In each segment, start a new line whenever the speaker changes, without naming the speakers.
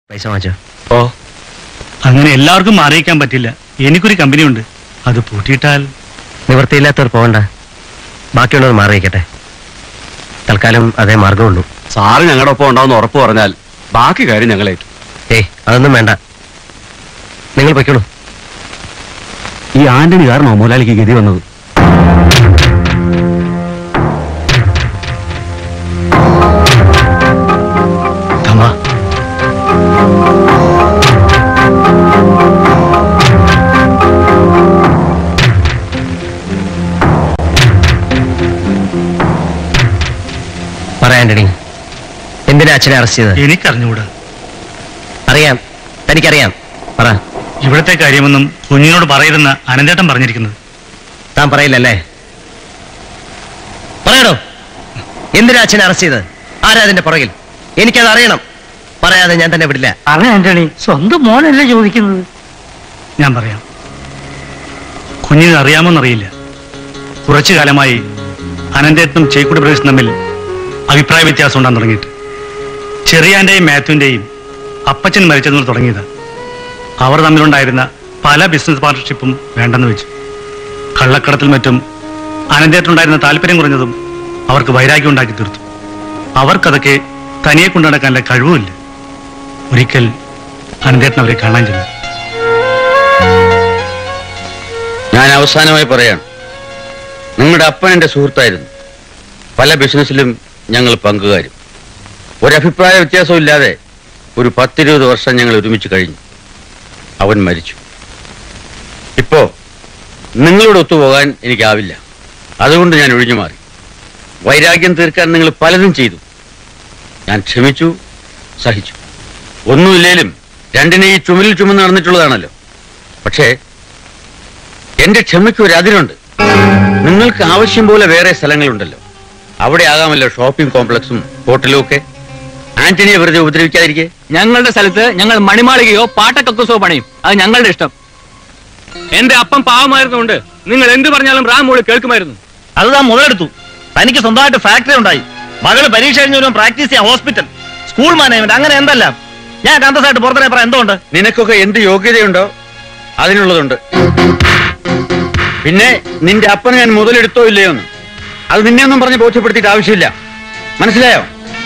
പൈസ വാങ്ങിച്ചോ
ഓ
അങ്ങനെ എല്ലാവർക്കും അറിയിക്കാൻ പറ്റില്ല എനിക്കൊരു കമ്പനി ഉണ്ട് അത് പൂട്ടിയിട്ടാൽ
നിവൃത്തിയില്ലാത്തവർ പോകണ്ട ബാക്കിയുള്ളവർ മാറിയിക്കട്ടെ തൽക്കാലം അതേ മാർഗമുള്ളൂ
സാറ് ഞങ്ങളുടെ ഒപ്പം ഉണ്ടാവുന്ന ഉറപ്പ് പറഞ്ഞാൽ ബാക്കി കാര്യം ഞങ്ങളേറ്റു
ഏയ് അതൊന്നും വേണ്ട നിങ്ങൾ പൊയ്ക്കോളൂ
ഈ ആന്റണി കാരണോ മുതലാളിക്ക് ഗതി വന്നത്
തമ്മ
പറ ആന്റണി എന്തിനാ അച്ഛനെ അറസ്റ്റ് ചെയ്തത്
എനിക്കറിഞ്ഞുകൂടാ
അറിയാം തനിക്കറിയാം പറ
ഇവിടുത്തെ കാര്യമൊന്നും കുഞ്ഞിനോട് പറയരുതെന്ന് അനന്തേട്ടൻ പറഞ്ഞിരിക്കുന്നത്
താൻ പറയില്ലല്ലേ പറയണോ എന്തിനാ അച്ഛനെ അറസ്റ്റ് ചെയ്തത് ആരാ അതിന്റെ പുറകിൽ എനിക്കത് അറിയണം പറയാതെ ഞാൻ തന്നെ വിടില്ല
അതെ ആന്റണി സ്വന്തം മോനല്ലേ ചോദിക്കുന്നത്
ഞാൻ പറയാം കുഞ്ഞിന് അറിയാമോന്നറിയില്ല കുറച്ചു കാലമായി അനന്തേട്ടനും ചേക്കുടി പ്രദേശം തമ്മിൽ അഭിപ്രായ വ്യത്യാസം ഉണ്ടാൻ തുടങ്ങിയിട്ട് ചെറിയാന്റെയും മാത്യുവിന്റെയും അപ്പച്ചൻ മരിച്ചതിൽ തുടങ്ങിയത് അവർ തമ്മിലുണ്ടായിരുന്ന പല ബിസിനസ് പാർട്ണർഷിപ്പും വേണ്ടെന്ന് വെച്ചു കള്ളക്കടത്തിൽ മറ്റും അനന്തേട്ടനുണ്ടായിരുന്ന താല്പര്യം കുറഞ്ഞതും അവർക്ക് വൈരാഗ്യം ഉണ്ടാക്കി തീർത്തു അവർക്കതൊക്കെ തനിയെ കൊണ്ടു നടക്കാനുള്ള കഴിവുമില്ല ഒരിക്കൽ അനന്തേട്ടൻ അവരെ കാണാൻ ചെന്നു
ഞാൻ അവസാനമായി പറയാണ് നിങ്ങളുടെ അപ്പൻ എൻ്റെ സുഹൃത്തായിരുന്നു പല ബിസിനസ്സിലും ഞങ്ങൾ പങ്കുകാരും ഒരഭിപ്രായ വ്യത്യാസവും ഇല്ലാതെ ഒരു പത്തിരുപത് വർഷം ഞങ്ങൾ ഒരുമിച്ച് കഴിഞ്ഞു അവൻ മരിച്ചു ഇപ്പോ നിങ്ങളോട് ഒത്തുപോകാൻ എനിക്കാവില്ല അതുകൊണ്ട് ഞാൻ ഒഴിഞ്ഞു മാറി വൈരാഗ്യം തീർക്കാൻ നിങ്ങൾ പലതും ചെയ്തു ഞാൻ ക്ഷമിച്ചു സഹിച്ചു ഒന്നുമില്ലേലും രണ്ടിനെ ഈ ചുമലിൽ ചുമന്ന് നടന്നിട്ടുള്ളതാണല്ലോ പക്ഷേ എന്റെ ക്ഷമയ്ക്ക് ഒരു അതിരുണ്ട് നിങ്ങൾക്ക് ആവശ്യം പോലെ വേറെ സ്ഥലങ്ങളുണ്ടല്ലോ അവിടെ ആകാമല്ലോ ഷോപ്പിംഗ് കോംപ്ലക്സും ഹോട്ടലും ഒക്കെ ആന്റണിയെ വെറുതെ ഉപദ്രവിക്കാതിരിക്കെ
ഞങ്ങളുടെ സ്ഥലത്ത് ഞങ്ങൾ മണിമാളികയോ പാട്ടക്കക്കസോ പണിയും അത് ഞങ്ങളുടെ ഇഷ്ടം എന്റെ അപ്പം പാവമായിരുന്നുകൊണ്ട് നിങ്ങൾ എന്ത് പറഞ്ഞാലും റാം മോള് കേൾക്കുമായിരുന്നു
അത് താൻ മുതലെടുത്തു തനിക്ക് സ്വന്തമായിട്ട് ഫാക്ടറി ഉണ്ടായി മകള് പരീക്ഷ കഴിഞ്ഞവരും പ്രാക്ടീസ് ചെയ്യാൻ ഹോസ്പിറ്റൽ സ്കൂൾ മാനേജ്മെന്റ് അങ്ങനെ എന്തെല്ലാം ഞാൻ അന്തസ്സായിട്ട് പുറത്തിനെ പറയാം എന്തുകൊണ്ട്
നിനക്കൊക്കെ എന്ത് യോഗ്യതയുണ്ടോ അതിനുള്ളതുണ്ട് പിന്നെ നിന്റെ അപ്പനെ ഞാൻ മുതലെടുത്തോ ഇല്ലയോ എന്ന് അത് നിന്നെ ഒന്നും പറഞ്ഞ് ബോധ്യപ്പെടുത്തിയിട്ട് ആവശ്യമില്ല മനസ്സിലായോ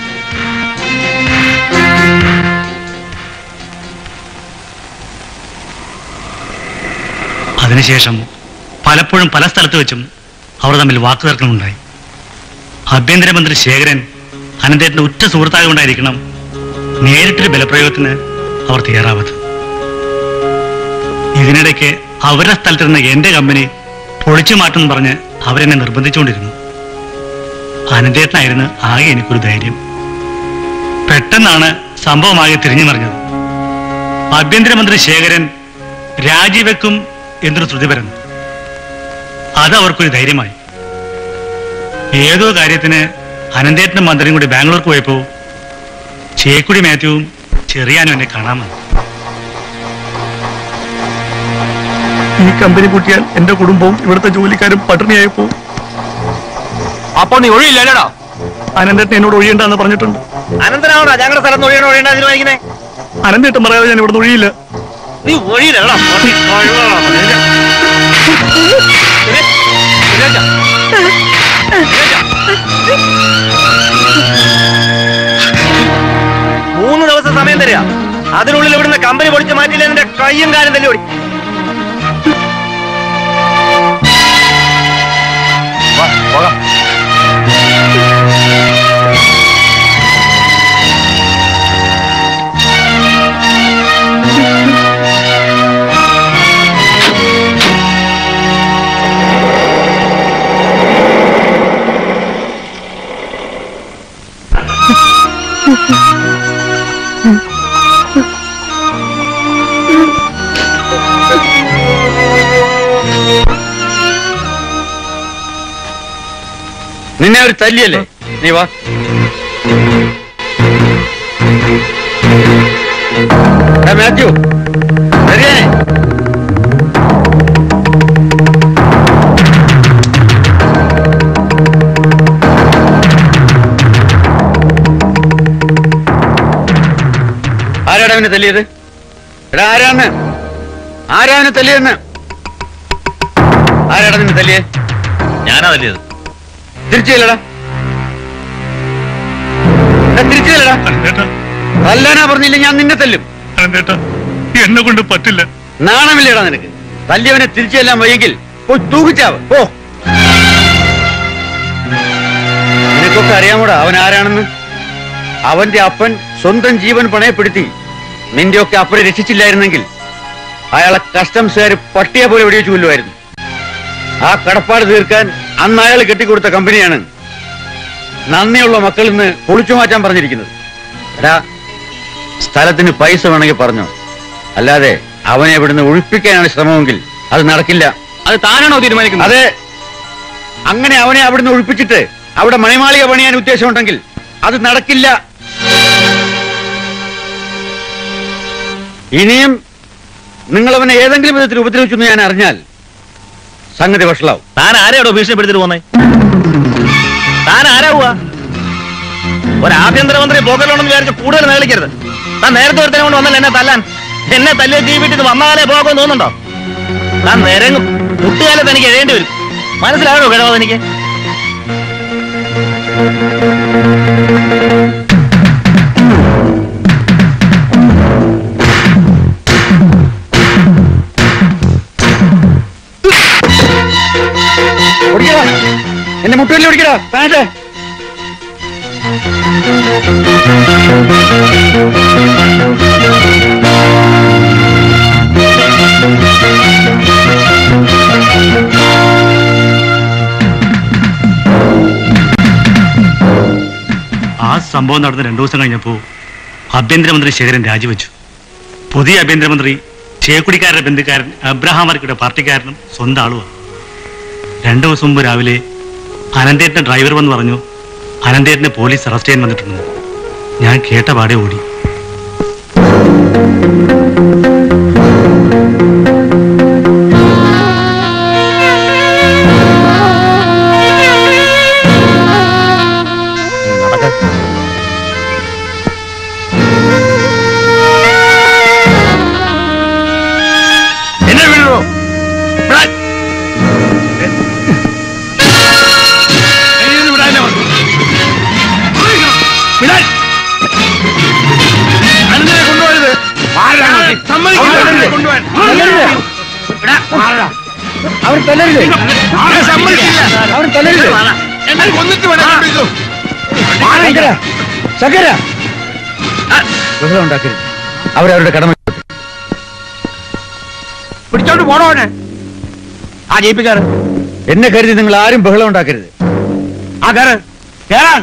അതിനുശേഷം പലപ്പോഴും പല സ്ഥലത്ത് വെച്ചും അവർ തമ്മിൽ വാക്കുതർക്കമുണ്ടായി ആഭ്യന്തരമന്ത്രി ശേഖരൻ അനന്തേട്ടന്റെ ഉറ്റ സുഹൃത്തായതുകൊണ്ടായിരിക്കണം നേരിട്ടൊരു ബലപ്രയോഗത്തിന് അവർ തയ്യാറാവത് ഇതിനിടയ്ക്ക് അവരുടെ സ്ഥലത്തിരുന്ന എന്റെ കമ്പനി പൊളിച്ചു മാറ്റുമെന്ന് പറഞ്ഞ് അവരെന്നെ നിർബന്ധിച്ചുകൊണ്ടിരുന്നു അനന്തേട്ടനായിരുന്നു ആകെ എനിക്കൊരു ധൈര്യം പെട്ടെന്നാണ് സംഭവമാകെ തിരിഞ്ഞു മറിഞ്ഞത് ആഭ്യന്തരമന്ത്രി ശേഖരൻ രാജിവെക്കും എന്നൊരു ശ്രുതി പരന്നു അത് അവർക്കൊരു ധൈര്യമായി ഏതോ കാര്യത്തിന് അനന്തേട്ടനും മന്ത്രിയും കൂടി ബാംഗ്ലൂർക്ക് പോയപ്പോ ചേക്കുടി മാത്യുവും ചെറിയാനും എന്നെ കാണാൻ വന്നു
ഈ കമ്പനി പൂട്ടിയാൽ എന്റെ കുടുംബവും ഇവിടുത്തെ ജോലിക്കാരും പട്ടിണിയായി പോകും
അപ്പൊ നീ ഒഴിയില്ലല്ലേടാ
അനന്തേട്ടൻ എന്നോട് ഒഴിയണ്ടെന്ന് പറഞ്ഞിട്ടുണ്ട്
അനന്തനാണോ ഞങ്ങളുടെ സ്ഥലത്ത് ഒഴിയണോ ഒഴിയണ്ട തീരുമാനിക്കുന്നേ
അനന്തേട്ടൻ പറയാതെ ഞാൻ ഇവിടുന്ന് ഒഴിയില്ല
നീ ഒഴിയില്ലടാ മൂന്ന് ദിവസം സമയം തരിക അതിനുള്ളിൽ ഇവിടുന്ന് കമ്പനി പൊളിച്ച് മാറ്റിയില്ല നിന്റെ കയ്യും കാലും തല്ലി ഓടി വാ, പോകാം
നിന്നെ ഒരു തല്ലിയല്ലേ നീ വാ എടാ മാത്യു ചെറിയാനെ ആരാടാ അവൻ നിന്നെ തല്ലിയത് എടാ ആരാന്ന് ആരാ നിന്നെ തല്ലിയെന്ന് ആരാടാ നിന്നെ തല്ലിയേ
ഞാനാ തല്ലിയത്
തിരിച്ചില്ലടാ തിരിച്ചില്ലടാ
അനന്തേട്ടാ
തല്ലാനാ പറഞ്ഞില്ല ഞാൻ നിന്നെ തല്ലും
അനന്തേട്ടാ എന്നെ കൊണ്ട് പറ്റില്ല
നാണമില്ലേടാ നിനക്ക് തല്ലിയവനെ തിരിച്ചു ചെല്ലാൻ വയ്യെങ്കിൽ പോയി തൂക്കിച്ചാവ് പോ നിനക്കൊക്കെ അറിയാമോടാ അവൻ ആരാണെന്ന് അവന്റെ അപ്പൻ സ്വന്തം ജീവൻ പണയപ്പെടുത്തി നിന്റെയൊക്കെ അപ്പനെ രക്ഷിച്ചില്ലായിരുന്നെങ്കിൽ അയാളെ കസ്റ്റംസുകാർ പട്ടിയെ പോലെ വെടിവെച്ചു കൊല്ലുമായിരുന്നു ആ കടപ്പാട് തീർക്കാൻ അന്ന് അയാൾ കെട്ടിക്കൊടുത്ത കമ്പനിയാണ് നന്ദിയുള്ള മക്കളിൽ നിന്ന് പൊളിച്ചു മാറ്റാൻ പറഞ്ഞിരിക്കുന്നത് എടാ സ്ഥലത്തിന് പൈസ വേണമെങ്കിൽ പറഞ്ഞോ അല്ലാതെ അവനെ ഇവിടുന്ന് ഒഴിപ്പിക്കാനാണ് ശ്രമമെങ്കിൽ അത് നടക്കില്ല
അത് താനാണോ തീരുമാനിക്കുന്നത്
അതെ അങ്ങനെ അവനെ അവിടുന്ന് ഒഴിപ്പിച്ചിട്ട് അവിടെ മണിമാളിക പണിയാൻ ഉദ്ദേശമുണ്ടെങ്കിൽ അത് നടക്കില്ല ഇനിയും നിങ്ങൾ അവനെ ഏതെങ്കിലും വിധത്തിൽ ഉപദ്രവിച്ചു എന്ന് ഞാൻ അറിഞ്ഞാൽ സംഗതി വഷളാവും
താൻ ആരെയാടോ ഭീഷണിപ്പെടുത്തിട്ട് പോന്നേ താൻ ആരാവുക ഒരു ആഭ്യന്തരമന്ത്രി പോകലുണ്ടെന്ന് വിചാരിച്ച് കൂടുതൽ നേളിക്കരുത് താൻ നേരത്തെ ഒരുത്തനെ കൊണ്ട് വന്നല്ലോ എന്നെ തല്ലാൻ എന്നെ തല്ലിയ ജീവിട്ടിട്ട് വന്നാലേ പോകാൻ തോന്നുന്നുണ്ടോ താൻ നിരങ്ങും കുട്ടികാലത്ത് എനിക്ക് എഴേണ്ടി വരും മനസ്സിലാകണോ കിഴവോ എനിക്ക്
ഓടിക്കടാ എന്റെ മുട്ടുവല്ലി ഓടിക്കടാ പാൻറ്
ആ സംഭവം നടന്ന് രണ്ടു ദിവസം കഴിഞ്ഞപ്പോൾ ആഭ്യന്തരമന്ത്രി ശേഖരൻ രാജിവെച്ചു പുതിയ ആഭ്യന്തരമന്ത്രി ചേക്കുടിക്കാരുടെ ബന്ധുക്കാരൻ അബ്രഹാം വർക്കിയുടെ പാർട്ടിക്കാരനും സ്വന്തം ആളുമാണ് രണ്ടു ദിവസം മുമ്പ് രാവിലെ അനന്തേട്ടന്റെ ഡ്രൈവർ വന്ന് പറഞ്ഞു അനന്തേട്ടനെ പോലീസ് അറസ്റ്റ് ചെയ്യാൻ വന്നിട്ടുണ്ട് ഞാൻ കേട്ട പാടെ ഓടി
എന്നെ വിടുവോ വിടാൻ. എന്നെ ഒന്ന് വിടാനേ പറഞ്ഞു. വിടാൻ. അനന്തനെ കൊണ്ടുപോകരുത് ഞാൻ സമ്മതിക്കില്ല അനന്തനെ കൊണ്ടുപോകാൻ. വിടാ, മാറടാ.
അവർ തല്ലരുത്
ഞാൻ സമ്മതിക്കില്ല.
അവർ തല്ലരുത്
എന്നെ കൊന്നിട്ട് വേണം കൊണ്ടുപോയിക്കോ.
ശങ്കര ശങ്കര ബഹളം ഉണ്ടാക്കരുത് അവരവരുടെ കടമ ചെയ്യട്ടെ.
പിടിച്ചോണ്ട് പോണോ അവനെ ആ ജയിപ്പിക്കാറ്
എന്നെ കരുതി നിങ്ങൾ ആരും ബഹളം ഉണ്ടാക്കരുത്
ആ കയറ് കേറാൻ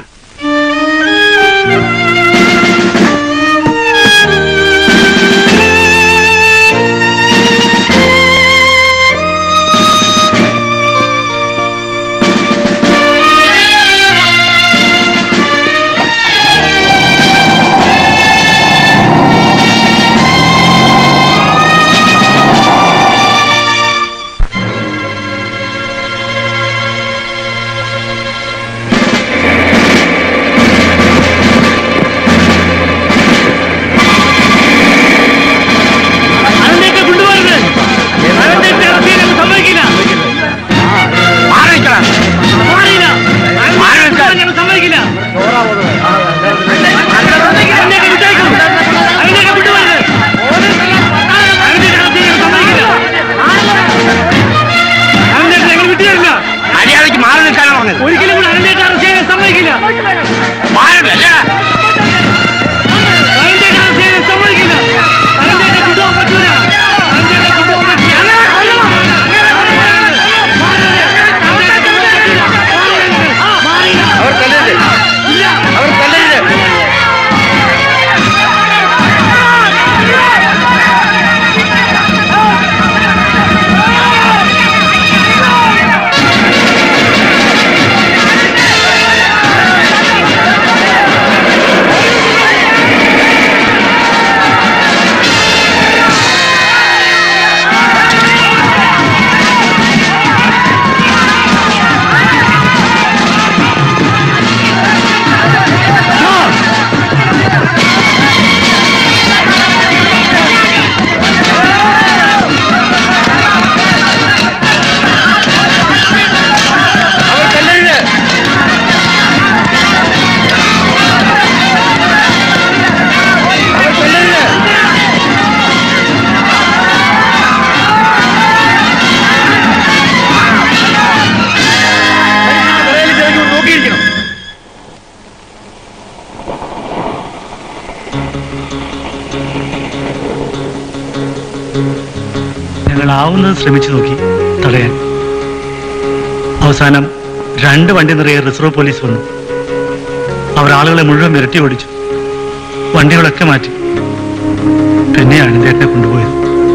ഞങ്ങൾ ആവുന്നത് ശ്രമിച്ചു നോക്കി തടയാൻ അവസാനം രണ്ട് വണ്ടി നിറയെ റിസർവ് പോലീസ് വന്നു അവർ ആളുകളെ മുഴുവൻ വിരട്ടി ഓടിച്ചു വണ്ടികളൊക്കെ മാറ്റി പിന്നെ അനന്തേട്ടനെ കൊണ്ടുപോയത്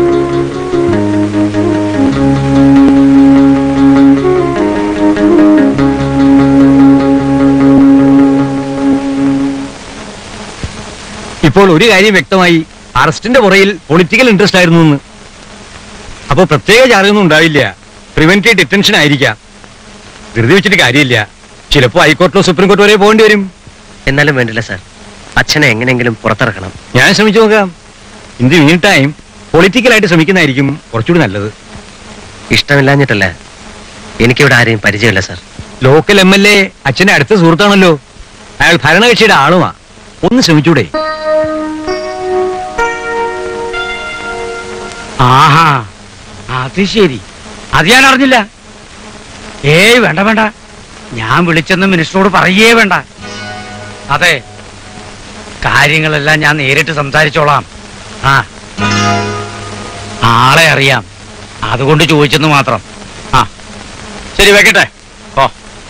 ഇപ്പോൾ ഒരു കാര്യം വ്യക്തമായി അറസ്റ്റിന്റെ പുറയിൽ പൊളിറ്റിക്കൽ ഇൻട്രസ്റ്റ് ആയിരുന്നു എന്ന് അപ്പൊ പ്രത്യേക ചാർജൊന്നും ഉണ്ടാവില്ല പ്രിവെന്റീവ് ഡിറ്റൻഷൻ ആയിരിക്കാം ധൃതി വെച്ചിട്ട് കാര്യമില്ല ചിലപ്പോ ഹൈക്കോർട്ടിലോ സുപ്രീം കോർട്ട് വരെ പോകേണ്ടി വരും
എന്നാലും വേണ്ടില്ല സാർ അച്ഛനെ എങ്ങനെയെങ്കിലും പുറത്തിറക്കണം
ഞാൻ ശ്രമിച്ചു നോക്കാം ഇൻ ദി മീൻ ടൈം പൊളിറ്റിക്കലായിട്ട് ശ്രമിക്കുന്നതായിരിക്കും കുറച്ചുകൂടി നല്ലത്
ഇഷ്ടമില്ലാഞ്ഞിട്ടല്ല എനിക്കിവിടെ ആരെയും പരിചയമില്ല sir
local M L A അച്ഛന്റെ അടുത്ത സുഹൃത്താണല്ലോ അയാൾ ഭരണകക്ഷിയുടെ ആളുമാ ഒന്ന് ശ്രമിച്ചൂടെ
ആഹാ അത് ശരി അത് ഞാൻ അറിഞ്ഞില്ല ഏയ് വേണ്ട വേണ്ട ഞാൻ വിളിച്ചെന്ന് മിനിസ്റ്ററോട് പറയേ വേണ്ട അതെ കാര്യങ്ങളെല്ലാം ഞാൻ നേരിട്ട് സംസാരിച്ചോളാം ആ ആളെ അറിയാം അതുകൊണ്ട് ചോദിച്ചെന്ന് മാത്രം ആ ശരി വെക്കട്ടെ ഓ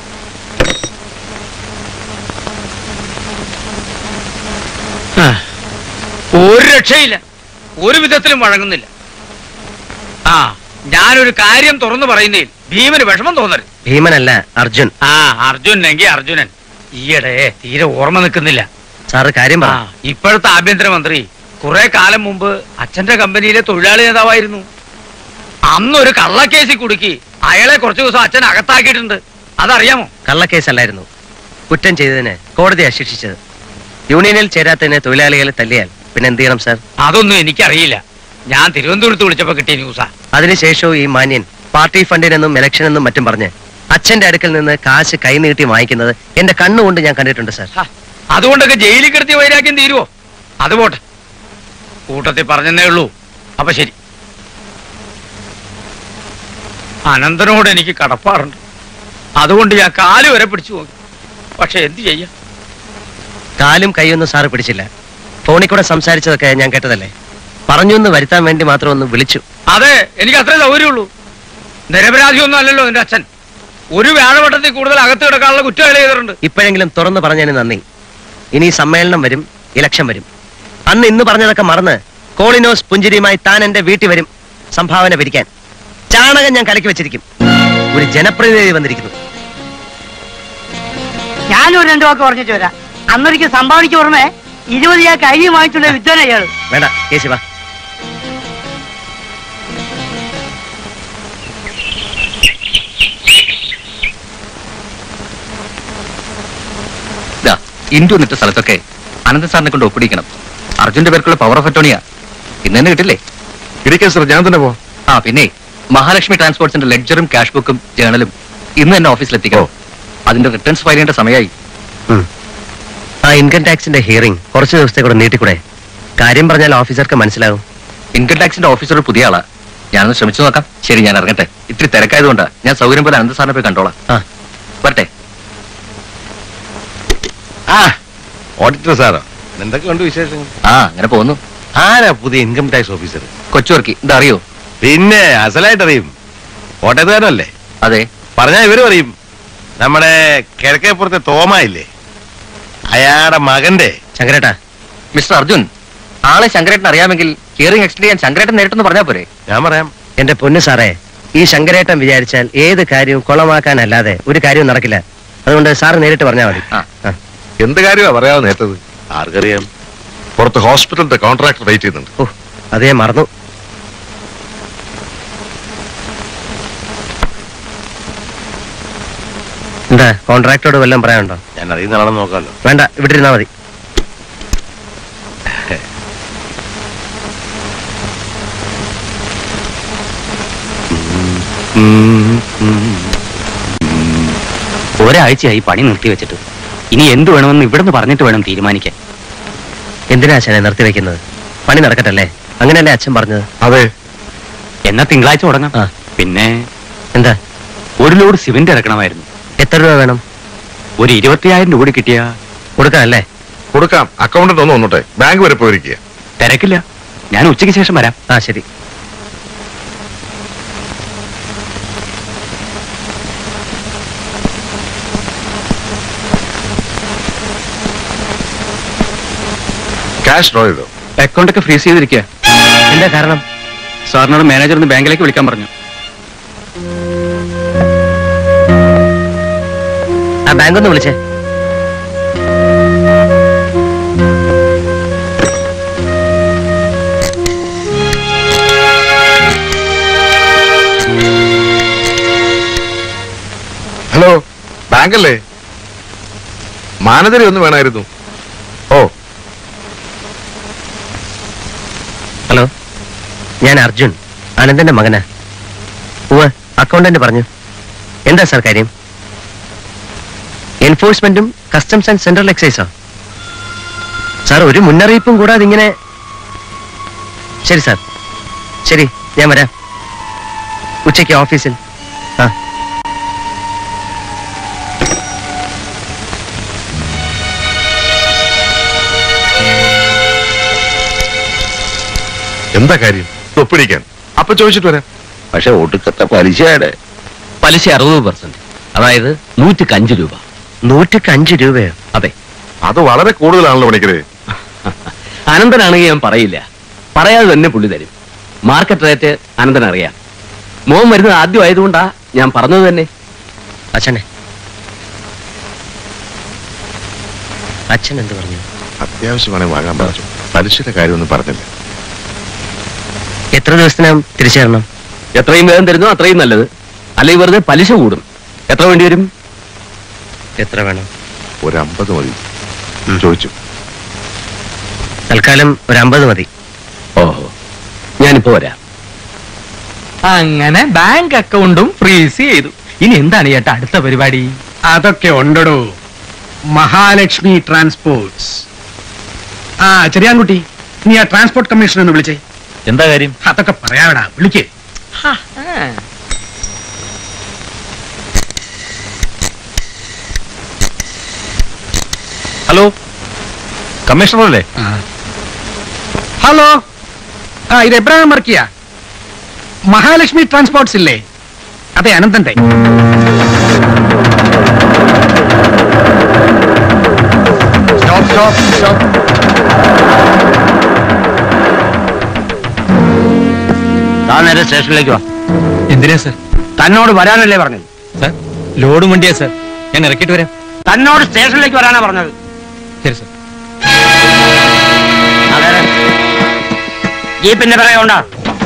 ആ, ഒരു രക്ഷയില്ല ഒരു വിധത്തിലും വഴങ്ങുന്നില്ല ആ ഞാനൊരു കാര്യം തുറന്നു പറയുന്നതിൽ ഭീമന് വിഷമം തോന്നരുത്
ഭീമനല്ല അർജുൻ
ആ അർജുനെങ്കിൽ അർജുനൻ ഈയിടെ തീരെ ഓർമ്മ നിൽക്കുന്നില്ല
സാറ് കാര്യം
ആ
പറ
ഇപ്പോഴത്തെ ആഭ്യന്തരമന്ത്രി കുറെ കാലം മുമ്പ് അച്ഛന്റെ കമ്പനിയിലെ തൊഴിലാളി നേതാവായിരുന്നു അന്നൊരു കള്ളക്കേസിൽ കുടുക്കി അയാളെ കുറച്ചു ദിവസം അച്ഛൻ അകത്താക്കിയിട്ടുണ്ട് അതറിയാമോ
കള്ളക്കേസല്ലായിരുന്നു കുറ്റം ചെയ്തതിന് കോടതിയാ ശിക്ഷിച്ചത് യൂണിയനിൽ ചേരാത്തതിന് തൊഴിലാളികളെ തല്ലിയാൽ പിന്നെ എന്ത് ചെയ്യണം സാർ
അതൊന്നും എനിക്കറിയില്ല ഞാൻ തിരുവനന്തപുരത്ത് വിളിച്ചപ്പോ കിട്ടിയ ന്യൂസാ
അതിനുശേഷവും ഈ മാന്യൻ പാർട്ടി ഫണ്ടിനെന്നും ഇലക്ഷനെന്നും മറ്റും പറഞ്ഞ് അച്ഛന്റെ അടുക്കൽ നിന്ന് കാശ് കൈനീട്ടി വാങ്ങിക്കുന്നത് എന്റെ കണ്ണുകൊണ്ട് ഞാൻ കണ്ടിട്ടുണ്ട് സാർ
ഹ, അതുകൊണ്ടൊക്കെ ജയിലിൽ കിടത്തി വൈരാഗ്യം തീരുവോ അത് പോട്ടെ കൂട്ടത്തിൽ പറഞ്ഞെന്നേ ഉള്ളൂ അപ്പൊ ശരി അനന്തനോട് എനിക്ക് കടപ്പാടുണ്ട് അതുകൊണ്ട് ഞാൻ കാല് വരെ പിടിച്ചു നോക്കി പക്ഷെ എന്ത് ചെയ്യാം
കാലും കൈയൊന്നും സാറ് പിടിച്ചില്ല ഫോണിൽ കൂടെ സംസാരിച്ചതൊക്കെ ഞാൻ കേട്ടതല്ലേ പറഞ്ഞു എന്ന് വരുത്താൻ വേണ്ടി മാത്രം ഒന്ന് വിളിച്ചു
അതെ എനിക്ക് അത്രേ സൗകര്യമുള്ളൂ നിരപരാധിയൊന്നും അല്ലല്ലോ എന്റെ അച്ഛൻ ഒരു വ്യാഴവട്ടത്തിൽ കൂടുതൽ അകത്ത് കിടക്കാനുള്ള കുറ്റം അയാൾ ചെയ്തിട്ടുണ്ട്
ഇപ്പോഴെങ്കിലും തുറന്നു പറഞ്ഞതിന് നന്ദി ഇനി സമ്മേളനം വരും ഇലക്ഷൻ വരും അന്ന് ഇന്ന് പറഞ്ഞതൊക്കെ മറന്ന് കോളിനോസ് പുഞ്ചിരിയുമായി താൻ എന്റെ വീട്ടിൽ വരും സംഭാവന പിരിക്കാൻ ചാണകം ഞാൻ കലക്കി വെച്ചിരിക്കും ഒരു ജനപ്രതിനിധി വന്നിരിക്കുന്നു
ഞാനൊരു രണ്ടു വാക്ക് പറഞ്ഞിട്ട് വരാം അന്നൊരിക്കൽ സംഭാവനയ്ക്ക് പുറമെ ഇരുപത് ഞാൻ കൈ വാങ്ങിച്ചുള്ള വിദ്വാൻ അയാള്
വേണ്ട കേശി വാ
ഇന്ത്യ നിട്ട സ്ഥലത്തൊക്കെ അനന്ത സാറിനെ കൊണ്ട് ഒപ്പിടിക്കണം അർജുന്റെ പേർക്കുള്ള പവർ ഓഫ് അറ്റോണിയാ ഇന്ന് തന്നെ കിട്ടില്ലേ
ഇരിക്കാൻ സർ ഞാൻ തന്നെ പോ
ആ പിന്നെ മഹാലക്ഷ്മി ട്രാൻസ്പോർട്സിന്റെ ലെഡ്ജറും ക്യാഷ് ബുക്കും ജേണലും ഇന്ന് തന്നെ ഓഫീസിലെത്തിക്കണം അതിന്റെ റിട്ടേൺസ് ഫയൽ ചെയ്യേണ്ട സമയമായി
ആ ഇൻകം ടാക്സിന്റെ ഹിയറിംഗ് കുറച്ച് ദിവസത്തെ കൂടെ നീട്ടിക്കൂടെ കാര്യം പറഞ്ഞാൽ ഓഫീസർക്ക് മനസ്സിലാവും
ഇൻകം ടാക്സിന്റെ ഓഫീസർ പുതിയ ആളാ ഞാനൊന്ന് ശ്രമിച്ചു നോക്കാം ശരി ഞാൻ ഇറങ്ങട്ടെ ഇത്തിരി തിരക്കായതുകൊണ്ടാ ഞാൻ സൗകര്യം പോലെ അനന്ത സാറിനെ പോയി കണ്ടോളാം
ആ
വരട്ടെ
ആ ഓഡിറ്റർ സാറോ എന്തൊക്കെ ഉണ്ട് വിശേഷങ്ങൾ
ആ അങ്ങനെ പോകുന്നു
ആരാ പുതിയ ഇൻകം ടാക്സ് ഓഫീസർ
കൊച്ചുവർക്കി ഇതറിയോ
പിന്നെ അസലായിട്ട് അറിയും കോട്ടയത്തുകാരനല്ലേ
അതെ
പറഞ്ഞാ ഇവരും അറിയും നമ്മുടെ കിഴക്കേപ്പുറത്തെ തോമ ഇല്ലേ അയാളുടെ മകന്റെ
ശങ്കരേട്ടാ
മിസ്റ്റർ അർജുൻ ആളെ ശങ്കരേട്ടൻ അറിയാമെങ്കിൽ ഹിയറിംഗ് എക്സ്റ്റെൻഡ് ചെയ്യാൻ ശങ്കരേട്ടൻ നേരിട്ടെന്ന് പറഞ്ഞാൽ പോരെ
ഞാൻ പറയാം
എന്റെ പൊന്നു സാറേ ഈ ശങ്കരേട്ടൻ വിചാരിച്ചാൽ ഏത് കാര്യവും കുളമാക്കാനല്ലാതെ ഒരു കാര്യവും നടക്കില്ല അതുകൊണ്ട് സാറ് നേരിട്ട് പറഞ്ഞാൽ മതി
ആ.
ആ.
എന്ത് കാര്യമാ പറയാതെ നേട്ടത് ആർക്കറിയാം പുറത്ത് ഹോസ്പിറ്റലിന്റെ കോൺട്രാക്ടർ വെയിറ്റ് ചെയ്യുന്നുണ്ട്
ഓ അതേ മറന്നു എന്താ കോൺട്രാക്ടോട് വല്ലതും പറയാനുണ്ടോ
ഞാൻ അറിയുന്ന ആളെന്ന് നോക്കാമല്ലോ
വേണ്ട ഇവിടെ ഇരുന്നാ മതി
ഒരാഴ്ചയായി പണി നിർത്തി വെച്ചിട്ട് ഇനി എന്ത് വേണമെന്ന് ഇവിടുന്ന് പറഞ്ഞിട്ട് വേണം തീരുമാനിക്കാൻ
എന്തിനാ അച്ഛനെ നിർത്തിവെക്കുന്നത് പണി നടക്കട്ടല്ലേ അങ്ങനെയല്ലേ അച്ഛൻ പറഞ്ഞത്
അതെ
എന്നാ തിങ്കളാഴ്ച തുടങ്ങാം
ആ.
പിന്നെ
എന്താ
ഒരു ലോഡ് സിമന്റ് ഇറക്കണമായിരുന്നു
എത്ര രൂപ വേണം
ഒരു ഇരുപത്തിയായിരം രൂപ കൂടി കിട്ടിയാ
കൊടുക്കാനല്ലേ
കൊടുക്കാം അക്കൗണ്ടന്റ് ഒന്ന് വന്നോട്ടെ ബാങ്ക് വരെ പോയിരിക്കുക
തിരക്കില്ല ഞാൻ ഉച്ചയ്ക്ക് ശേഷം വരാം
ആ ശരി
ക്യാഷ് ഡ്രോ ചെയ്തോ
അക്കൗണ്ട് ഒക്കെ ഫ്രീസ് ചെയ്തിരിക്കുക
എന്താ കാരണം
സാറിനോട് മാനേജർ ഒന്ന് ബാങ്കിലേക്ക് വിളിക്കാൻ പറഞ്ഞു
ആ ബാങ്ക് ഒന്ന് വിളിച്ചേ
ഹലോ ബാങ്കല്ലേ മാനേജറി ഒന്ന് വേണമായിരുന്നു ഓ
ഹലോ ഞാൻ അർജുൻ അനന്തന്റെ മകനാ ഉവ്വ് അക്കൗണ്ടന്റ് പറഞ്ഞു എന്താ സാർ കാര്യം എൻഫോഴ്സ്മെന്റും കസ്റ്റംസ് ആൻഡ് സെൻട്രൽ എക്സൈസോ സാർ ഒരു മുന്നറിയിപ്പും കൂടാതെ ഇങ്ങനെ ശരി സാർ ശരി ഞാൻ വരാം ഉച്ചയ്ക്ക് ഓഫീസിൽ ആ
എന്താ കാര്യം ഒപ്പിടിക്കാൻ അപ്പൊ ചോദിച്ചിട്ട് വരാം
പക്ഷെ ഒടുക്കത്തെ പലിശയുടെ പലിശ അറുപത് പെർസെന്റ് അതായത് നൂറ്റിക്ക് അഞ്ച് രൂപ
നൂറ്റിക്ക് അഞ്ച് രൂപയോ
അതെ
അത് വളരെ കൂടുതലാണല്ലോ പണിക്കരെ
അനന്തനാണെങ്കിൽ ഞാൻ പറയില്ല പറയാതെ തന്നെ പുള്ളി തരും മാർക്കറ്റ് റേറ്റ് അനന്തൻ അറിയാം മോൻ വരുന്നത് ആദ്യം ആയതുകൊണ്ടാ ഞാൻ പറഞ്ഞത് തന്നെ
അച്ഛനെ അച്ഛൻ എന്ത് പറഞ്ഞു
അത്യാവശ്യമാണെങ്കിൽ വാങ്ങാൻ പറഞ്ഞു പലിശയുടെ കാര്യമൊന്നും പറഞ്ഞില്ല
എത്ര ദിവസത്തിനകം തിരിച്ചു തരണം
എത്രയും വേഗം തരുന്നോ അത്രയും നല്ലത് അല്ലെങ്കിൽ വെറുതെ പലിശ കൂടും എത്ര വേണ്ടി വരും
എത്ര വേണം
ഒരു അമ്പത് മതി ചോദിച്ചു
തൽക്കാലം ഒരു അമ്പത് മതി
ഓഹോ ഞാനിപ്പോ വരാം
അങ്ങനെ ബാങ്ക് അക്കൗണ്ടും ഫ്രീസ് ചെയ്തു ഇനി എന്താണ് ചേട്ടാ അടുത്ത പരിപാടി
അതൊക്കെ ഉണ്ടടോ മഹാലക്ഷ്മി ട്രാൻസ്പോർട്സ് ആ ചെറിയാൻകുട്ടി നീ ആ ട്രാൻസ്പോർട്ട് കമ്മീഷൻ ഒന്ന് വിളിച്ചേ
എന്താ കാര്യം
അതൊക്കെ പറയാടാ വിളിക്കേ
ഹലോ കമ്മീഷണർ അല്ലേ
ഹലോ ആ ഇത് എബ്രാഹിം വർക്കിയ മഹാലക്ഷ്മി ട്രാൻസ്പോർട്സ് ഇല്ലേ അതെ അനന്തന്റെ സ്റ്റോപ്പ് സ്റ്റോപ്പ് സ്റ്റോപ്പ്
താൻ നേരെ സ്റ്റേഷനിലേക്ക് വാ
എന്തിനാ സർ
തന്നോട് വരാനല്ലേ പറഞ്ഞത്
സർ ലോഡ് വണ്ടിയാ സർ ഞാൻ ഇറക്കിയിട്ട് വരാം
തന്നോട് സ്റ്റേഷനിലേക്ക് വരാനാ പറഞ്ഞത്
ശരി സർ
ജീപ്പിന്റെ പിറകെ ഉണ്ടാ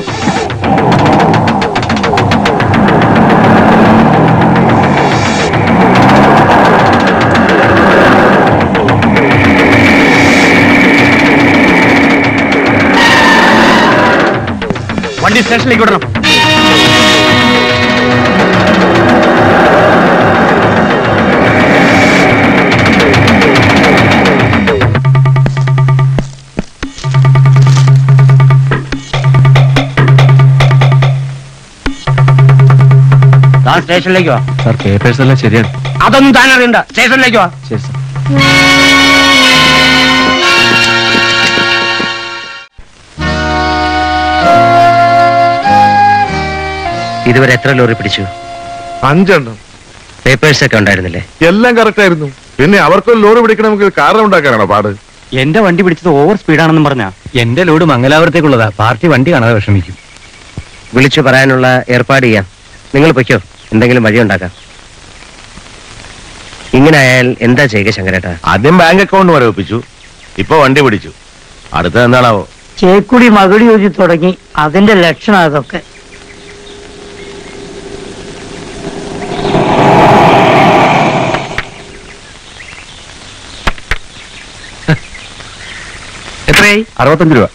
വണ്ടി സ്റ്റേഷനിലേക്ക് വിടണം
താൻ സ്റ്റേഷനിലേക്ക് വാ
സാർ പേപ്പേഴ്സ് എല്ലാം ശരിയാണ്
അതൊന്നും താൻ അറിയണ്ട സ്റ്റേഷനിലേക്ക് വാ
ശരി സർ
ഇതുവരെ എത്ര ലോറി പിടിച്ചു
അഞ്ചെണ്ണം
പേപ്പേഴ്സ് ഒക്കെ ഉണ്ടായിരുന്നില്ലേ
എല്ലാം കറക്റ്റ് ആയിരുന്നു പിന്നെ അവർക്കൊരു ലോറി പിടിക്കണമെങ്കിൽ കാരണം ഉണ്ടാക്കാനാണോ പാട്
എന്റെ വണ്ടി പിടിച്ചത് ഓവർ സ്പീഡാണെന്നും പറഞ്ഞ എന്റെ ലോഡ് മംഗലാപുരത്തേക്കുള്ളതാ പാർട്ടി വണ്ടി കാണാതെ വിഷമിക്കും
വിളിച്ചു പറയാനുള്ള ഏർപ്പാട് ചെയ്യാം നിങ്ങൾ പൊയ്ക്കോ എന്തെങ്കിലും വഴി ഉണ്ടാക്കാം ഇങ്ങനെ ആയാൽ എന്താ ചെയ്യുക ശങ്കരേട്ടാ
ആദ്യം ബാങ്ക് അക്കൗണ്ട് വരെ ഒപ്പിച്ചു ഇപ്പൊ വണ്ടി പിടിച്ചു അടുത്ത എന്താണാവോ
ചേക്കുടി മകുടി യോജി തുടങ്ങി അതിന്റെ ലക്ഷണം അതൊക്കെ
എത്രയായി
അറുപത്തഞ്ച് രൂപ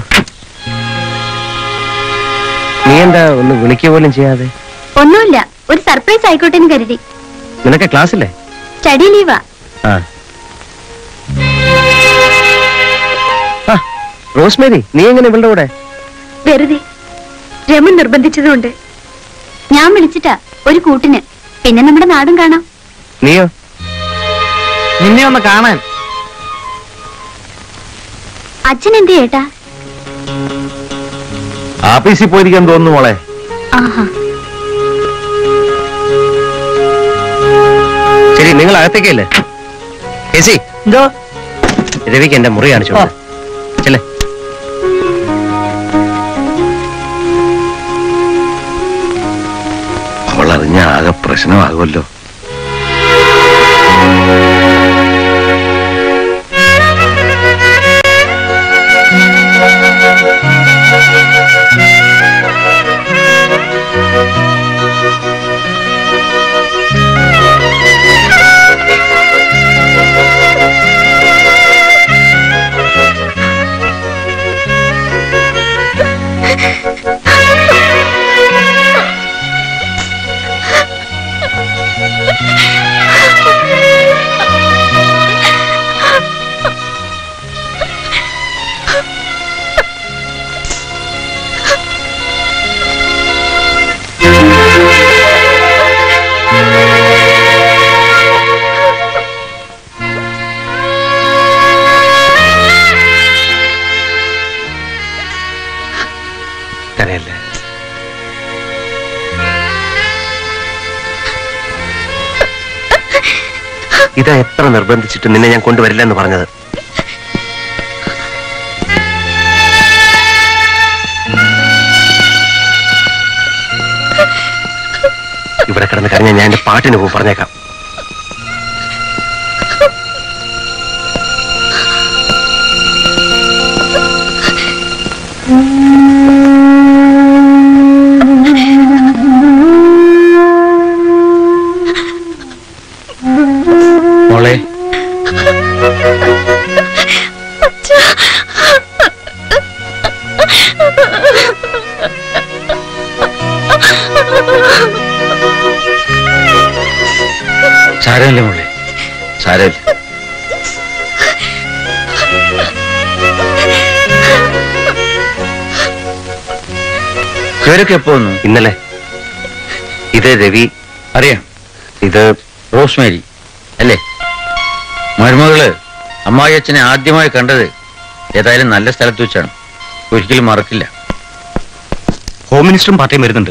നീ എന്താ ഒന്ന് വിളിക്കുക പോലും ചെയ്യാതെ
ഒന്നുമില്ല ഒരു സർപ്രൈസ് ആയിക്കോട്ടെ എന്ന് കരുതി
നിനക്ക് ക്ലാസ്സില്ലേ
സ്റ്റഡി ലീവാ
ആ ആ, റോസ്മേരി നീ എങ്ങനെ ഇവളുടെ കൂടെ
വെറുതെ രമൻ നിർബന്ധിച്ചതുകൊണ്ട് ഞാൻ വിളിച്ചിട്ടാ ഒരു കൂട്ടിന് പിന്നെ നമ്മുടെ നാടും കാണാം
നീയോ
നിന്നെ ഒന്ന് കാണാൻ
അച്ഛൻ എന്ത് ചേട്ടാ
ആഫീസിൽ പോയിരിക്കാൻ തോന്നുന്നു മോളെ
ആഹാ
ശരി നിങ്ങൾ അകത്തേക്കല്ലേ കേസി
എന്തോ
രവിക്ക് എന്റെ മുറി കാണിച്ചു കൊടുക്ക്.
പ്രശ്നമാകുമല്ലോ
കരയല്ലേ ഇതാ എത്ര നിർബന്ധിച്ചിട്ട് നിന്നെ ഞാൻ കൊണ്ടുവരില്ല എന്ന് പറഞ്ഞത് ഇവിടെ കിടന്ന് കരഞ്ഞ ഞാൻ എന്റെ പാട്ടിന് പോകും പറഞ്ഞേക്കാം
മോളെ സാരമില്ല മോളെ സാരമില്ല ഇവരൊക്കെ എപ്പോ വന്നു
ഇന്നലെ ഇത് രവി
അറിയാം
ഇത്
റോസ്മേരി അല്ലേ മരുമകള് അമ്മായി അച്ഛനെ ആദ്യമായി കണ്ടത് ഏതായാലും നല്ല സ്ഥലത്ത് വെച്ചാണ് ഒരിക്കലും മറക്കില്ല
ഹോം മിനിസ്റ്ററും പാർട്ടിയും വരുന്നുണ്ട്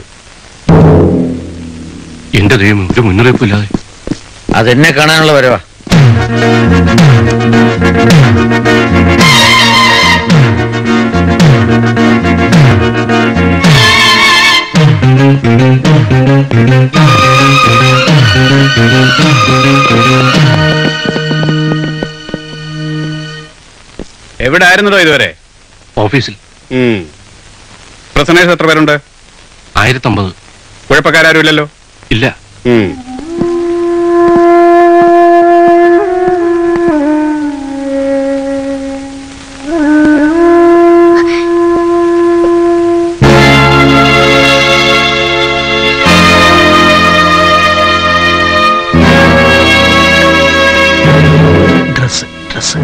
എന്റെ ദൈവം ഒരു മുന്നറിയിപ്പില്ലാതെ
അതെന്നെ കാണാനുള്ള വരവാ
എവിടെ ആയിരുന്നല്ലോ ഇതുവരെ
ഓഫീസിൽ
പ്രസനേഴ്സ് എത്ര പേരുണ്ട്
ആയിരത്തമ്പത്
കുഴപ്പക്കാരും ഇല്ലല്ലോ
ഇല്ല
ഉം.
ഡ്രസ് ഡ്രസ്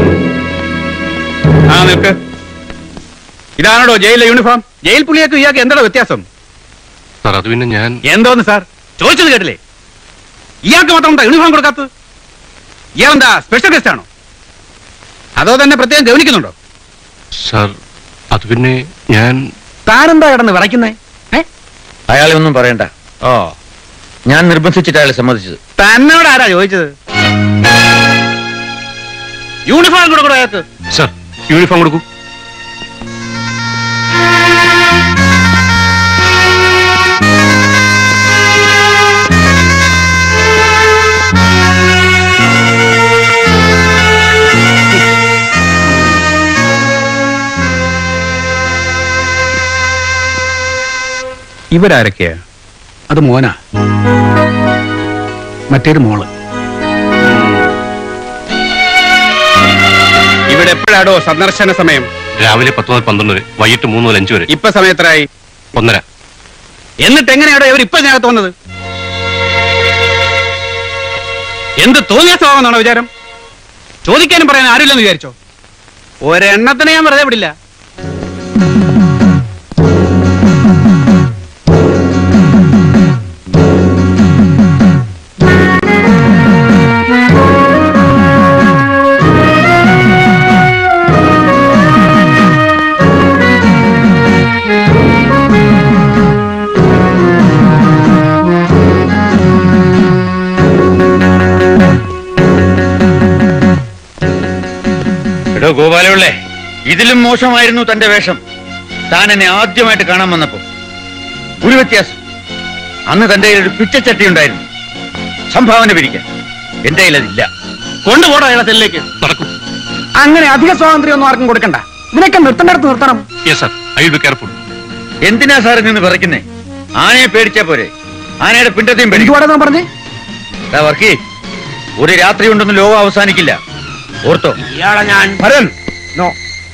ആ നിൽക്ക് ഇതാണോ ജയിലിലെ യൂണിഫോം ജയിൽ പുള്ളിയൊക്കെ ഇയാൾക്ക് എന്താണോ വ്യത്യാസം
സാർ അത് പിന്നെ ഞാൻ
എന്തോന്ന് സാർ ചോദിച്ചത് കേട്ടില്ലേ ഇയാൾക്ക് മാത്രം എന്താ യൂണിഫോം കൊടുക്കാത്തത് ഇയാളെന്താ സ്പെഷ്യൽ ഗസ്റ്റ് ആണോ അതോ തന്നെ പ്രത്യേകം ഗവനിക്കുന്നുണ്ടോ
സാർ അത് പിന്നെ ഞാൻ
താനെന്താ കിടന്ന് വിറയ്ക്കുന്നേ
അയാളെ ഒന്നും പറയണ്ട
ഓ
ഞാൻ നിർബന്ധിച്ചിട്ട് അയാളെ സമ്മതിച്ചത്
തന്നോട് ആരാ ചോദിച്ചത് യൂണിഫോം കൊടുക്കണോ അയാൾക്ക്
സാർ യൂണിഫോം കൊടുക്കൂ
ഇവരാരൊക്കെയാ
അത് മോനാ മറ്റേത് മോള്
ഇവിടെ എപ്പോഴാടോ സന്ദർശന സമയം
രാവിലെ പത്ത് മുതൽ പന്ത്രണ്ട് വരെ വൈകിട്ട് മൂന്ന് മുതൽ അഞ്ച് വരെ
ഇപ്പൊ സമയത്രായി
ഒന്നര
എന്നിട്ട് എങ്ങനെയാടോ ഇവർ ഇപ്പൊ ഇതിനകത്ത് വന്നത് എന്ത് തോന്നിയ സ്വഭാവമെന്നാണോ വിചാരം ചോദിക്കാനും പറയാൻ ആരുമില്ലെന്ന് വിചാരിച്ചോ ഒരെണ്ണത്തിനെ ഞാൻ വെറുതെ വിടില്ല
എടോ ഗോപാലപിള്ളേ ഇതിലും മോശമായിരുന്നു തന്റെ വേഷം താൻ എന്നെ ആദ്യമായിട്ട് കാണാൻ വന്നപ്പോ ഒരു വ്യത്യാസം അന്ന് തന്റെ കയ്യിൽ ഒരു പിച്ചച്ചട്ടി ഉണ്ടായിരുന്നു സംഭാവന പിരിക്കാൻ എന്റെ കയ്യിൽ അതില്ല
കൊണ്ടുപോടാ അയാളെ സെല്ലിലേക്ക്
നടക്കും
അങ്ങനെ അധിക സ്വാതന്ത്ര്യം ഒന്നും ആർക്കും കൊടുക്കണ്ട ഇതിനൊക്കെ നിർത്തേണ്ടടുത്ത് നിർത്തണം
yes sir I will be careful
എന്തിനാ സാർ നിന്ന് വിറയ്ക്കുന്നേ ആനയെ പേടിച്ചാ പോരെ ആനയുടെ പിണ്ടത്തെയും പേടിക്കും
പറഞ്ഞേ
വർക്കി ഒരു രാത്രി ഉണ്ടെന്ന് ലോകം അവസാനിക്കില്ല ഓർത്തോ
ഇയാളെ ഞാൻ ഭരൻ നോ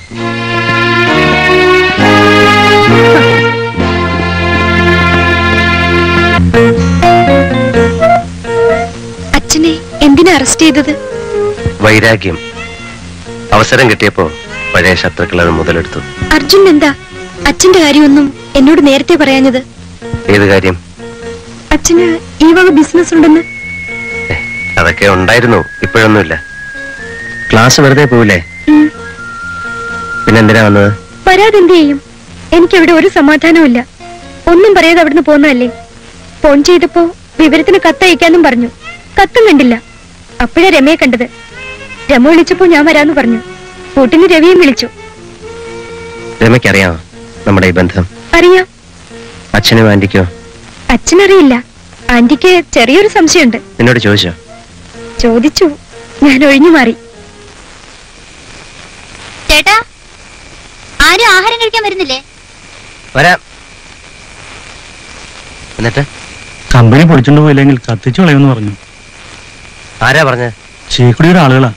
അച്ഛനെ എന്തിനാ അറസ്റ്റ് ചെയ്തത്
വൈരാഗ്യം അവസരം കിട്ടിയപ്പോ പഴയ ശത്രുക്കൾ അത് മുതലെടുത്തു
അർജുൻ എന്താ അച്ഛന്റെ കാര്യമൊന്നും എന്നോട് നേരത്തെ പറയാഞ്ഞത്
ഏത് കാര്യം
അച്ഛന് ഈ വക ബിസിനസ് ഉണ്ടെന്ന്
അതൊക്കെ ഉണ്ടായിരുന്നു ഇപ്പോഴൊന്നുമില്ല ക്ലാസ് വെറുതെ പോവില്ലേ
ഉം.
പിന്നെന്തിനാ വന്നത്
വരാതെ എന്ത് ചെയ്യും എനിക്കവിടെ ഒരു സമാധാനവും ഒന്നും പറയാതെ അവിടുന്ന് പോന്നതല്ലേ ഫോൺ ചെയ്തപ്പോ വിവരത്തിന് കത്തയക്കാന്നും പറഞ്ഞു കത്തും കണ്ടില്ല അപ്പോഴാ രമയെ കണ്ടത് രമ വിളിച്ചപ്പോ ഞാൻ വരാന്ന് പറഞ്ഞു കൂട്ടിന് രവിയും വിളിച്ചു
രമയ്ക്കറിയാമോ നമ്മുടെ ഈ ബന്ധം
അറിയാം
അച്ഛനും ആന്റിക്കോ
അച്ഛനറിയില്ല ആന്റിക്ക് ചെറിയൊരു സംശയമുണ്ട്
നിന്നോട് ചോദിച്ചോ
ചോദിച്ചു ഞാൻ ഒഴിഞ്ഞു മാറി
ചേട്ടാ ആരും ആഹാരം കഴിക്കാൻ വരുന്നില്ലേ
വരാം എന്നിട്ട്
കമ്പനി പൊളിച്ചോണ്ട് പോയില്ലെങ്കിൽ കത്തിച്ചു കളയുമെന്ന് പറഞ്ഞു
ആരാ പറഞ്ഞ
ചീക്കുടിയുടെ ആളുകളാ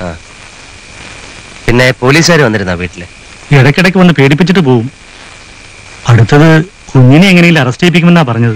പിന്നെ പോലീസുകാർ വന്നിരുന്ന വീട്ടില്
ഇടയ്ക്കിടയ്ക്ക് വന്ന് പേടിപ്പിച്ചിട്ട് പോവും അടുത്തത് കുഞ്ഞിനെ എങ്ങനെയെങ്കിലും അറസ്റ്റ് ചെയ്യിപ്പിക്കുമെന്നാ പറഞ്ഞത്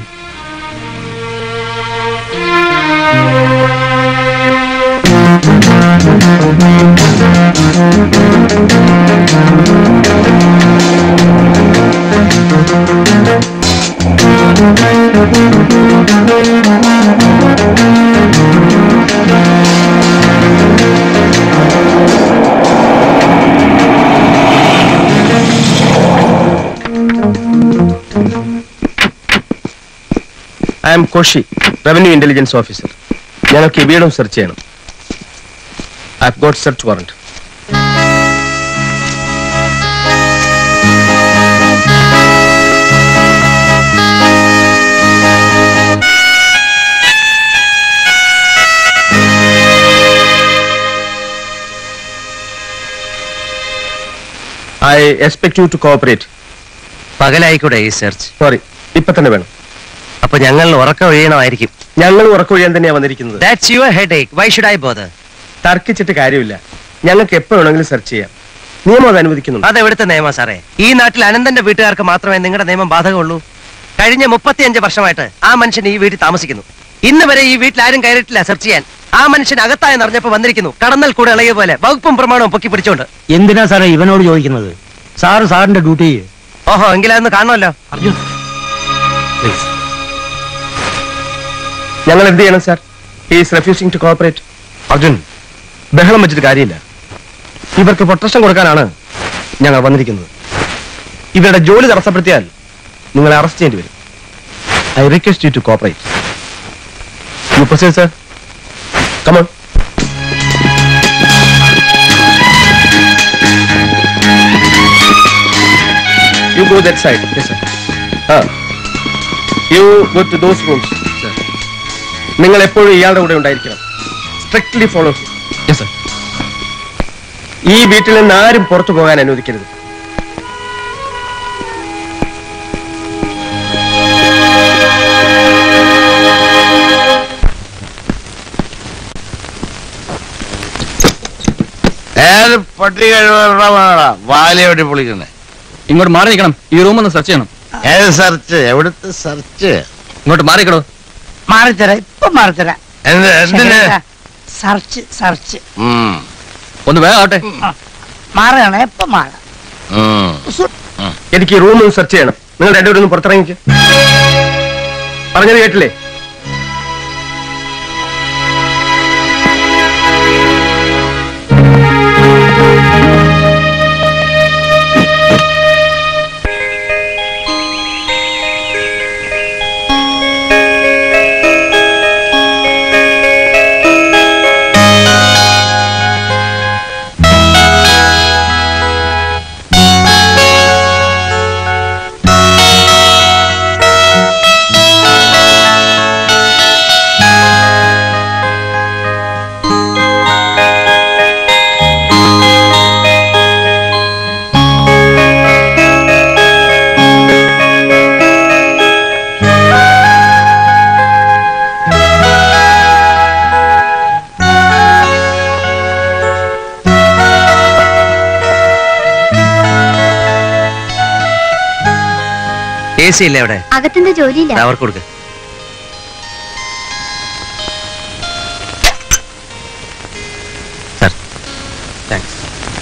I'm Koshy revenue intelligence officer ഞങ്ങൾക്ക് ഈ വീടും സെർച്ച് ചെയ്യണം I have got search warrant I expect you to cooperate
പകലായിക്കൂടെ ഈ സെർച്ച്
സോറി ഇപ്പൊ തന്നെ വേണം
അപ്പൊ ഞങ്ങൾ ഉറക്കം ഒഴിയണമായിരിക്കും
ഞങ്ങൾ ഉറക്കൊഴിയാൻ തന്നെയാ വന്നിരിക്കുന്നത്
that's your headache why should I bother
തർക്കിച്ചിട്ട് കാര്യമില്ല ഞങ്ങൾക്ക് എപ്പോ വേണമെങ്കിലും സെർച്ച് ചെയ്യാം നിയമം അത് അനുവദിക്കുന്നുണ്ട്
അത് എവിടുത്തെ നിയമം സാറേ ഈ നാട്ടിൽ അനന്തന്റെ വീട്ടുകാർക്ക് മാത്രമേ നിങ്ങളുടെ നിയമം ബാധകമുള്ളൂ കഴിഞ്ഞ മുപ്പത്തിയഞ്ച് വർഷമായിട്ട് ആ മനുഷ്യൻ ഈ വീട്ടിൽ താമസിക്കുന്നു ഇന്ന് വരെ ഈ വീട്ടിൽ ആരും കയറിയിട്ടില്ല സെർച്ച് ചെയ്യാൻ ആ മനുഷ്യൻ അകത്തായെന്ന് അറിഞ്ഞപ്പോ വന്നിരിക്കുന്നു കടന്നൽ കൂടെ ഇളകിയ പോലെ വകുപ്പും പ്രമാണവും പൊക്കി പിടിച്ചോണ്ട്
എന്തിനാ സാറേ ഇവനോട് ചോദിക്കുന്നത് സാറ് സാറിന്റെ ഡ്യൂട്ടി
ഓഹോ എങ്കിലതൊന്ന് കാണണമല്ലോ
ഞങ്ങൾ എന്ത് ചെയ്യണം sir he's refusing to cooperate Arjun ബഹളം വെച്ചിട്ട് കാര്യമില്ല ഇവർക്ക് പ്രൊട്ടക്ഷൻ കൊടുക്കാനാണ് ഞങ്ങൾ വന്നിരിക്കുന്നത് ഇവരുടെ ജോലി തടസ്സപ്പെടുത്തിയാൽ നിങ്ങളെ അറസ്റ്റ് ചെയ്യേണ്ടി വരും I request you to cooperate you proceed sir come on you go that side yes sir ah you go to those rooms sir നിങ്ങൾ എപ്പോഴും ഇയാളുടെ കൂടെ ഉണ്ടായിരിക്കണം സ്ട്രിക്ട്ലി ഫോളോ യെസ് സർ ഈ വീട്ടിൽ നിന്ന് ആരും പുറത്തു പോകാൻ അനുവദിക്കരുത്
ഏത് പട്ടി കഴിവുള്ള വാലിയോട്ടി പൊളിക്കുന്നേ
ഇങ്ങോട്ട് മാറി നിൽക്കണം ഈ റൂം ഒന്ന് സെർച്ച് ചെയ്യണം
ഏത് സെർച്ച് എവിടുത്തെ സെർച്ച്
ഇങ്ങോട്ട് മാറിക്കടോ
മാറിത്തരാം ഇപ്പൊ മാറിത്തരാം
എന്ത് എന്തിന്
സർച്ച് സർച്ച്
ഉം,
ഒന്ന് വേഗം ആവട്ടെ
മാറുകയാണെ ഇപ്പൊ മാറാം
ഉം.
എനിക്ക് ഈ റൂം സെർച്ച് ചെയ്യണം നിങ്ങൾ രണ്ടുപേരും ഒന്ന് പുറത്തിറങ്ങിക്ക് പറഞ്ഞത് കേട്ടില്ലേ
ആ
എ സി ഇല്ലേ അവിടെ
അകത്തെന്താ ജോലിയില്ല
ദാ അവർക്ക് കൊടുക്ക് സാർ താങ്ക്സ്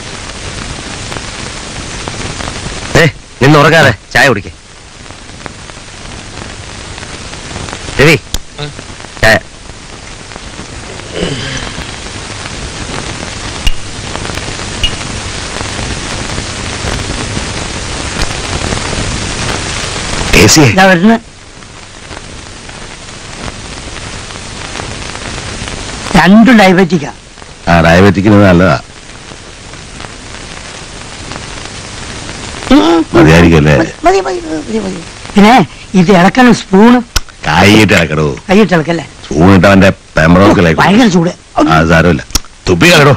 ഏ നിന്ന് ഉറങ്ങാതെ ചായ കുടിക്കേ രവി ചായ
എ സി
ഇതാ വരുന്നു രണ്ടും ഡയബറ്റിക്കാ
ആ ഡയബറ്റിക്കിന് നല്ലതാ മതിയായിരിക്കല്ലേ
മതി മതി മതി മതി പിന്നെ ഇത് ഇളക്കണം സ്പൂണ്
കായിട്ട് ഇളക്കടോ
കൈയിട്ട് ഇളക്കല്ലേ
സ്പൂണിട്ട് അവന്റെ പെമറോക്കിലേക്ക്
ഭയങ്കര ചൂട്
ആ സാരമില്ല തുപ്പി കളടോ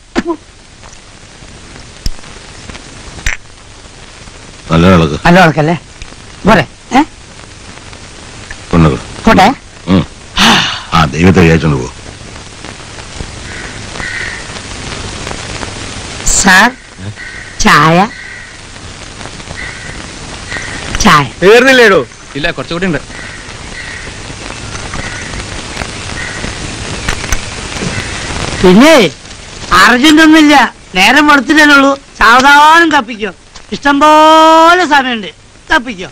നല്ല ഇളക്ക്
നല്ല ഇളക്കല്ലേ പോരെ ഏ
കൊണ്ടു
പോട്ടെ
ആ ദൈവത്തെ വിചാരിച്ചോണ്ട് പോ
സാർ ചായ ചായ
തീർന്നില്ലേടോ
ഇല്ല കുറച്ചുകൂടി ഉണ്ട്
പിന്നെ അർജന്റ് ഒന്നുമില്ല നേരം എടുത്തിട്ടല്ലേ ഉള്ളൂ സാവധാനം കപ്പിക്കോ ഇഷ്ടം പോലെ സമയമുണ്ട് കപ്പിക്കോ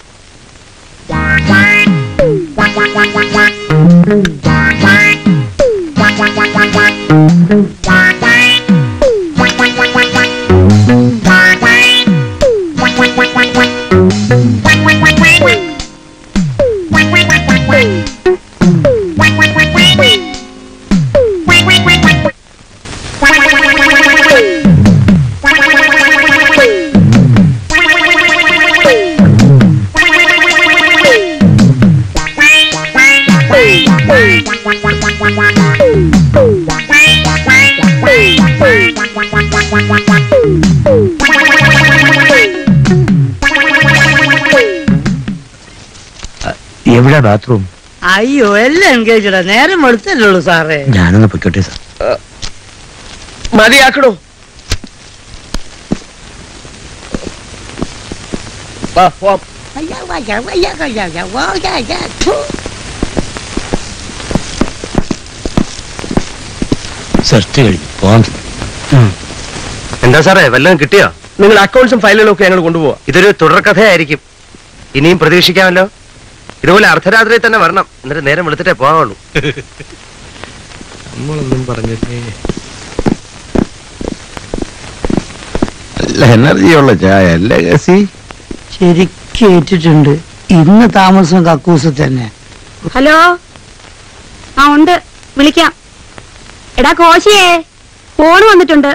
എവിടെ ബാത്റൂം
അയ്യോ എല്ലാം എൻഗേജഡാ നേരം എടുത്തല്ലേ ഉള്ളൂ സാറേ
ഞാനൊന്ന് പൊയ്ക്കോട്ടെ സാർ
മതിയാക്കണോ വാ പോവാം
സെർച്ച് കഴിഞ്ഞു പോവാം
എന്താ സാറേ വല്ലതും കിട്ടിയോ
നിങ്ങളുടെ അക്കൗണ്ട്സും ഫയലുകളും ഒക്കെ ഞങ്ങൾ കൊണ്ടുപോവാ
ഇതൊരു തുടർക്കഥയായിരിക്കും ഇനിയും പ്രതീക്ഷിക്കാമല്ലോ ഇതുപോലെ അർദ്ധരാത്രി തന്നെ വരണം എന്നിട്ട് നേരം വെളുത്തിട്ടേ പോകാവുള്ളൂ
നമ്മളൊന്നും പറഞ്ഞില്ലേ
നല്ല എനർജിയുള്ള ചായ അല്ലേ ഗസി
ശരിക്കും ഏറ്റിട്ടുണ്ട് ഇന്ന് താമസം കക്കൂസ് തന്നെ
ഹലോ ആ ഉണ്ട് വിളിക്കാം എടാ കോശിയേ ഫോൺ വന്നിട്ടുണ്ട്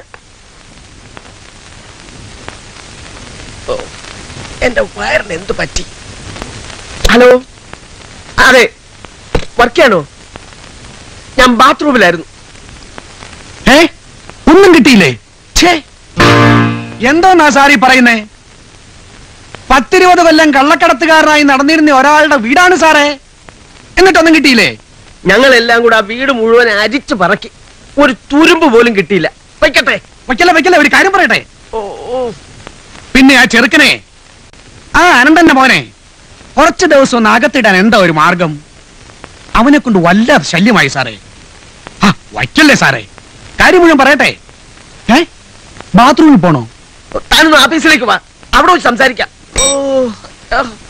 എന്റെ വയറിന് എന്ത് പറ്റി ഹലോ അതെ വർക്കാണോ ഞാൻ ബാത്റൂമിലായിരുന്നു
ഏ ഒന്നും കിട്ടിയില്ലേ ഛേ എന്തോന്നാ സാറി പറയുന്നേ പത്തിരുപത് കൊല്ലം കള്ളക്കടത്തുകാരനായി നടന്നിരുന്ന ഒരാളുടെ വീടാണ് സാറേ എന്നിട്ടൊന്നും കിട്ടിയില്ലേ
ഞങ്ങൾ എല്ലാം കൂടെ ആ വീട് മുഴുവൻ അരിച്ചു പറക്കി ഒരു തുരുമ്പ് പോലും കിട്ടിയില്ല വയ്ക്കട്ടെ
വയ്ക്കല്ല വയ്ക്കല്ല ഒരു കാര്യം പറയട്ടെ പിന്നെ ആ ചെറുക്കനെ ആ അനന്തന്റെ മോനെ കുറച്ച് ദിവസം ഒന്ന് അകത്തിടാൻ എന്താ ഒരു മാർഗം അവനെ കൊണ്ട് വല്ല ശല്യമായി സാറേ ആ വയ്ക്കല്ലേ സാറേ കാര്യം മുഴുവൻ പറയട്ടെ ഏ ബാത്റൂമിൽ പോണോ
താനൊന്ന് ഓഫീസിലേക്ക് വാ അവിടെ വെച്ച് സംസാരിക്കാം ഓ ആ.